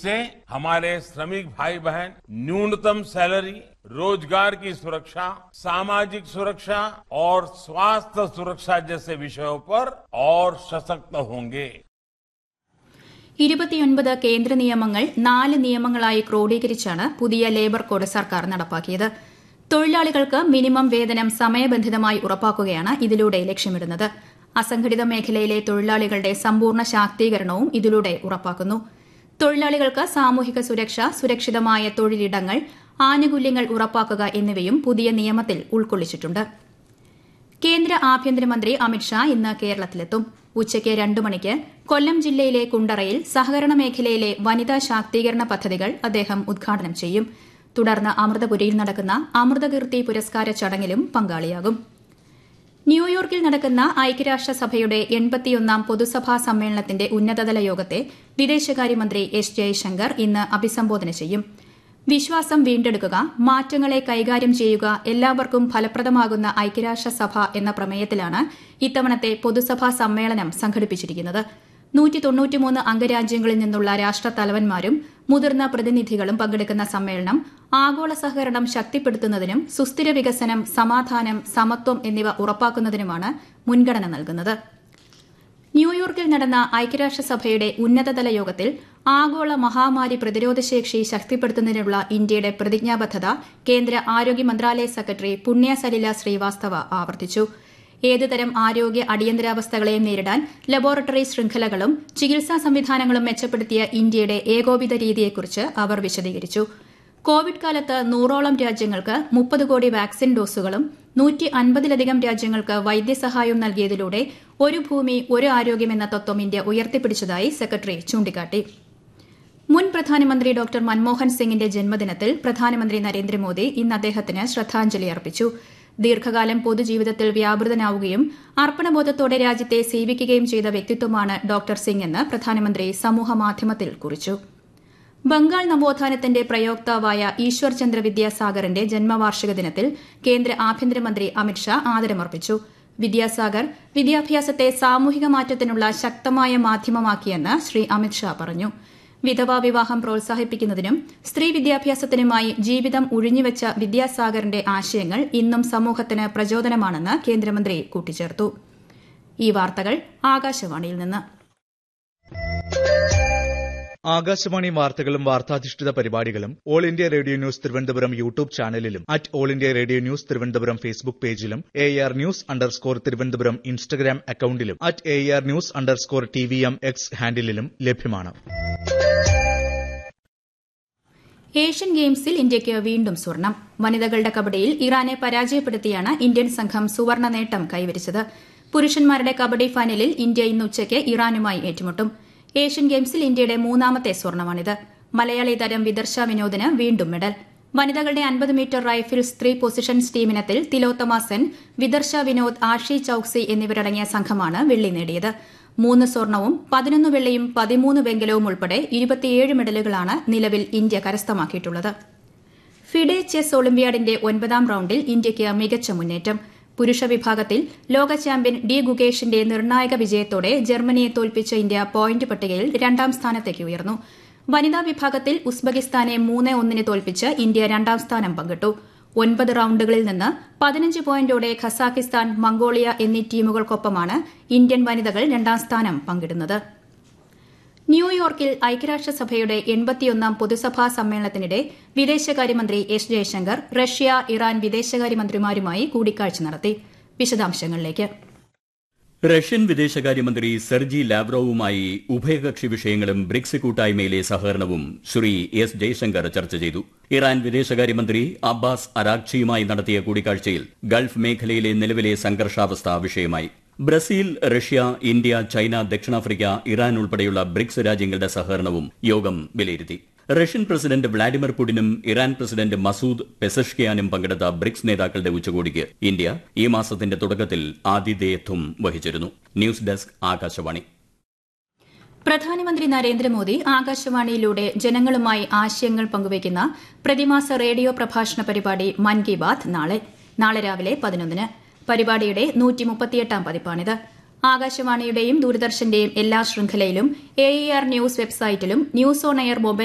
इससे हमारे श्रमिक भाई बहन न्यूनतम सैलरी रोजगार की सुरक्षा सामाजिक सुरक्षा और स्वास्थ्य सुरक्षा जैसे विषयों पर और सशक्त होंगे ഇരുപത്തിയൊൻപത് കേന്ദ്ര നിയമങ്ങൾ നാല് നിയമങ്ങളായി ക്രോഡീകരിച്ചാണ് പുതിയ ലേബർ കോഡ് സർക്കാർ നടപ്പാക്കിയത് തൊഴിലാളികൾക്ക് മിനിമം വേതനം സമയബന്ധിതമായി ഉറപ്പാക്കുകയാണ് ഇതിലൂടെ ലക്ഷ്യമിടുന്നത് അസംഘടിത മേഖലയിലെ തൊഴിലാളികളുടെ സമ്പൂർണ്ണ ശാക്തീകരണവും ഇതിലൂടെ ഉറപ്പാക്കുന്നു തൊഴിലാളികൾക്ക് സാമൂഹിക സുരക്ഷ സുരക്ഷിതമായ തൊഴിലിടങ്ങൾ ആനുകൂല്യങ്ങൾ ഉറപ്പാക്കുക എന്നിവയും പുതിയ നിയമത്തിൽ ഉൾക്കൊള്ളിച്ചിട്ടുണ്ട് കേന്ദ്ര ആഭ്യന്തരമന്ത്രി അമിത്ഷാ ഇന്ന് കേരളത്തിലെത്തും ഉച്ചയ്ക്ക് രണ്ടു മണിക്ക് കൊല്ലം ജില്ലയിലെ കുണ്ടറയിൽ സഹകരണ മേഖലയിലെ വനിതാ ശാക്തീകരണ പദ്ധതികൾ അദ്ദേഹം ഉദ്ഘാടനം ചെയ്യും തുടർന്ന് അമൃതപുരിയിൽ നടക്കുന്ന അമൃതകീർത്തി പുരസ്കാര ചടങ്ങിലും പങ്കാളിയാകും ന്യൂയോർക്കിൽ നടക്കുന്ന ഐക്യരാഷ്ട്രസഭയുടെ എൺപത്തിയൊന്നാം പൊതുസഭാ സമ്മേളനത്തിന്റെ ഉന്നതതല യോഗത്തെ വിദേശകാര്യമന്ത്രി എസ് ജയശങ്കർ ഇന്ന് അഭിസംബോധന ചെയ്യും വിശ്വാസം വീണ്ടെടുക്കുക മാറ്റങ്ങളെ കൈകാര്യം ചെയ്യുക എല്ലാവർക്കും ഫലപ്രദമാകുന്ന ഐക്യരാഷ്ട്രസഭ എന്ന പ്രമേയത്തിലാണ് ഇത്തവണത്തെ പൊതുസഭാ സമ്മേളനം സംഘടിപ്പിച്ചിരിക്കുന്നത് നൂറ്റി തൊണ്ണൂറ്റിമൂന്ന് അംഗരാജ്യങ്ങളിൽ നിന്നുള്ള രാഷ്ട്രത്തലവന്മാരും മുതിർന്ന പ്രതിനിധികളും പങ്കെടുക്കുന്ന സമ്മേളനം ആഗോള സഹകരണം ശക്തിപ്പെടുത്തുന്നതിനും സുസ്ഥിര വികസനം സമാധാനം സമത്വം എന്നിവ ഉറപ്പാക്കുന്നതിനുമാണ് മുൻഗണന നൽകുന്നത് ന്യൂയോർക്കിൽ നടന്ന ഐക്യരാഷ്ട്രസഭയുടെ ഉന്നതതല യോഗത്തിൽ ആഗോള മഹാമാരി പ്രതിരോധശേഷി ശക്തിപ്പെടുത്തുന്നതിനുള്ള ഇന്ത്യയുടെ പ്രതിജ്ഞാബദ്ധത കേന്ദ്ര ആരോഗ്യ മന്ത്രാലയ സെക്രട്ടറി പുണ്യ സലില ശ്രീവാസ്തവ ആവർത്തിച്ചു ഏതുതരം ആരോഗ്യ അടിയന്തരാവസ്ഥകളെയും നേരിടാൻ ലബോറട്ടറി ശൃംഖലകളും ചികിത്സാ സംവിധാനങ്ങളും മെച്ചപ്പെടുത്തിയ ഇന്ത്യയുടെ ഏകോപിത രീതിയെക്കുറിച്ച് അവർ വിശദീകരിച്ചു കോവിഡ് കാലത്ത് നൂറോളം രാജ്യങ്ങൾക്ക് മുപ്പത് കോടി വാക്സിൻ ഡോസുകളും നൂറ്റി അൻപതിലധികം രാജ്യങ്ങൾക്ക് വൈദ്യസഹായവും നൽകിയതിലൂടെ ഒരു ഭൂമി ഒരു ആരോഗ്യം എന്ന തത്വം ഇന്ത്യ ഉയർത്തിപ്പിടിച്ചതായി സെക്രട്ടറി ചൂണ്ടിക്കാട്ടി മുൻ പ്രധാനമന്ത്രി ഡോക്ടർ മൻമോഹൻ സിംഗിന്റെ ജന്മദിനത്തിൽ പ്രധാനമന്ത്രി നരേന്ദ്രമോദി ഇന്ന് അദ്ദേഹത്തിന് ശ്രദ്ധാഞ്ജലി അർപ്പിച്ചു ദീർഘകാലം പൊതുജീവിതത്തിൽ വ്യാപൃതനാവുകയും അർപ്പണബോധത്തോടെ രാജ്യത്തെ സേവിക്കുകയും ചെയ്ത വ്യക്തിത്വമാണ് ഡോക്ടർ സിംഗ് എന്ന് പ്രധാനമന്ത്രി സമൂഹമാധ്യമത്തിൽ കുറിച്ചു ബംഗാൾ നവോത്ഥാനത്തിന്റെ പ്രയോക്താവായ ഈശ്വർ ചന്ദ്ര വിദ്യാസാഗറിന്റെ ജന്മവാർഷിക ദിനത്തിൽ കേന്ദ്ര ആഭ്യന്തരമന്ത്രി അമിത്ഷാ ആദരമർപ്പിച്ചു വിദ്യാസാഗർ വിദ്യാഭ്യാസത്തെ സാമൂഹിക മാറ്റത്തിനുള്ള ശക്തമായ മാധ്യമമാക്കിയെന്ന് ശ്രീ അമിത്ഷാ പറഞ്ഞു വിധവാ വിവാഹം പ്രോത്സാഹിപ്പിക്കുന്നതിനും സ്ത്രീ വിദ്യാഭ്യാസത്തിനുമായി ജീവിതം ഉഴിഞ്ഞുവെച്ച വിദ്യാസാഗറിന്റെ ആശയങ്ങൾ ഇന്നും സമൂഹത്തിന് പ്രചോദനമാണെന്ന് കേന്ദ്രമന്ത്രി കൂട്ടിച്ചേർത്തു ഈ വാർത്തകൾ ആകാശവാണിയിൽ നിന്ന് ആകാശവാണി വാർത്തകളും വാർത്താധിഷ്ഠിത പരിപാടികളും All India Radio News Thiruvananthapuram YouTube ചാനലിലും at All India Radio News Thiruvananthapuram Facebook പേജിലും A R news underscore Thiruvananthapuram Instagram അക്കൌണ്ടിലും at A R news underscore T V M X ഹാൻഡിലും ലഭ്യമാണ് ഏഷ്യൻ ഗെയിംസിൽ ഇന്ത്യയ്ക്ക് വീണ്ടും സ്വർണം വനിതകളുടെ കബഡിയിൽ ഇറാനെ പരാജയപ്പെടുത്തിയാണ് ഇന്ത്യൻ സംഘം സുവർണ നേട്ടം കൈവരിച്ചത് പുരുഷന്മാരുടെ കബഡി ഫൈനലിൽ ഇന്ത്യ ഇന്ന് ഉച്ചയ്ക്ക് ഇറാനുമായി ഏറ്റുമുട്ടും ഏഷ്യൻ ഗെയിംസിൽ ഇന്ത്യയുടെ മൂന്നാമത്തെ സ്വർണമാണിത് മലയാളി താരം വിദർശ വിനോദിന് വീണ്ടും മെഡൽ വനിതകളുടെ അൻപത് മീറ്റർ റൈഫിൾസ് ത്രീ പൊസിഷൻസ് ടീമിനത്തിൽ തിലോത്തമ സെൻ വിദർശ വിനോദ് ആഷി ചൌക്സി എന്നിവരടങ്ങിയ സംഘമാണ് വെള്ളി നേടിയത് മൂന്ന് സ്വർണവും പതിനൊന്ന് വെള്ളിയും പതിമൂന്ന് വെങ്കലവും ഉൾപ്പെടെ ഇരുപത്തിയേഴ് മെഡലുകളാണ് നിലവിൽ ഇന്ത്യ കരസ്ഥമാക്കിയിട്ടുള്ളത് ഫിഡെ ചെസ് ഒളിമ്പ്യാഡിന്റെ ഒൻപതാം റൌണ്ടിൽ ഇന്ത്യയ്ക്ക് മികച്ച മുന്നേറ്റം പുരുഷ വിഭാഗത്തിൽ ലോക ചാമ്പ്യൻ ഡി ഗുഗേഷിന്റെ നിർണായക വിജയത്തോടെ ജർമ്മനിയെ തോൽപ്പിച്ച ഇന്ത്യ പോയിന്റ് പട്ടികയിൽ രണ്ടാം സ്ഥാനത്തേക്ക് ഉയർന്നു വനിതാ വിഭാഗത്തിൽ ഉസ്ബെക്കിസ്ഥാനെ മൂന്ന് ഒന്നിന് തോൽപ്പിച്ച് ഇന്ത്യ രണ്ടാം സ്ഥാനം പങ്കിട്ടു ഒൻപത് റൌണ്ടുകളിൽ നിന്ന് പതിനഞ്ച് പോയിന്റോടെ ഖസാക്കിസ്ഥാൻ മംഗോളിയ എന്നീ ടീമുകൾക്കൊപ്പമാണ് ഇന്ത്യൻ വനിതകൾ രണ്ടാം സ്ഥാനം പങ്കിടുന്നത് ന്യൂയോർക്കിൽ ഐക്യരാഷ്ട്രസഭയുടെ എൺപത്തിയൊന്നാം പൊതുസഭാ സമ്മേളനത്തിനിടെ വിദേശകാര്യമന്ത്രി എസ് ജയശങ്കർ റഷ്യ ഇറാൻ വിദേശകാര്യമന്ത്രിമാരുമായി കൂടിക്കാഴ്ച നടത്തി വിശദാംശങ്ങളിലേക്ക് റഷ്യൻ വിദേശകാര്യമന്ത്രി സെർജി ലാവ്റോവുമായി ഉഭയകക്ഷി വിഷയങ്ങളും ബ്രിക്സ് കൂട്ടായ്മയിലെ സഹകരണവും ശ്രീ എസ് ജയശങ്കർ ചർച്ച ചെയ്തു ഇറാൻ വിദേശകാര്യമന്ത്രി അബ്ബാസ് അരാക്ഷിയുമായി നടത്തിയ കൂടിക്കാഴ്ചയിൽ ഗൾഫ് മേഖലയിലെ നിലവിലെ സംഘർഷാവസ്ഥ വിഷയമായി ബ്രസീൽ റഷ്യ ഇന്ത്യ ചൈന ദക്ഷിണാഫ്രിക്ക ഇറാൻ ഉൾപ്പെടെയുള്ള ബ്രിക്സ് രാജ്യങ്ങളുടെ സഹകരണവും യോഗം വിലയിരുത്തി റഷ്യൻ പ്രസിഡന്റ് വ്ളാഡിമിർ പുടിനും ഇറാൻ പ്രസിഡന്റ് മസൂദ് പെസഷ്കിയാനും പങ്കെടുത്ത ബ്രിക്സ് നേതാക്കളുടെ ഉച്ചകോടിക്ക് ഇന്ത്യ ഈ മാസത്തിന്റെ തുടക്കത്തിൽ ആതിഥേയത്വം വഹിച്ചിരുന്നു ന്യൂസ് ഡെസ്ക് ആകാശവാണി പ്രധാനമന്ത്രി നരേന്ദ്രമോദി ആകാശവാണിയിലൂടെ ജനങ്ങളുമായി ആശയങ്ങൾ പങ്കുവയ്ക്കുന്ന പ്രതിമാസ റേഡിയോ പ്രഭാഷണ പരിപാടി മൻ കി ബാത് നാളെ നാളെ രാവിലെ പതിനൊന്നിന് പരിപാടിയുടെ നൂറ്റി മുപ്പത്തിയെട്ടാം പതിപ്പാണിത് ആകാശവാണിയുടെയും ദൂരദർശന്റെയും എല്ലാ ശൃംഖലയിലും എ ആർ ന്യൂസ് വെബ്സൈറ്റിലും ന്യൂസ് ഓൺ എയർ മൊബൈൽ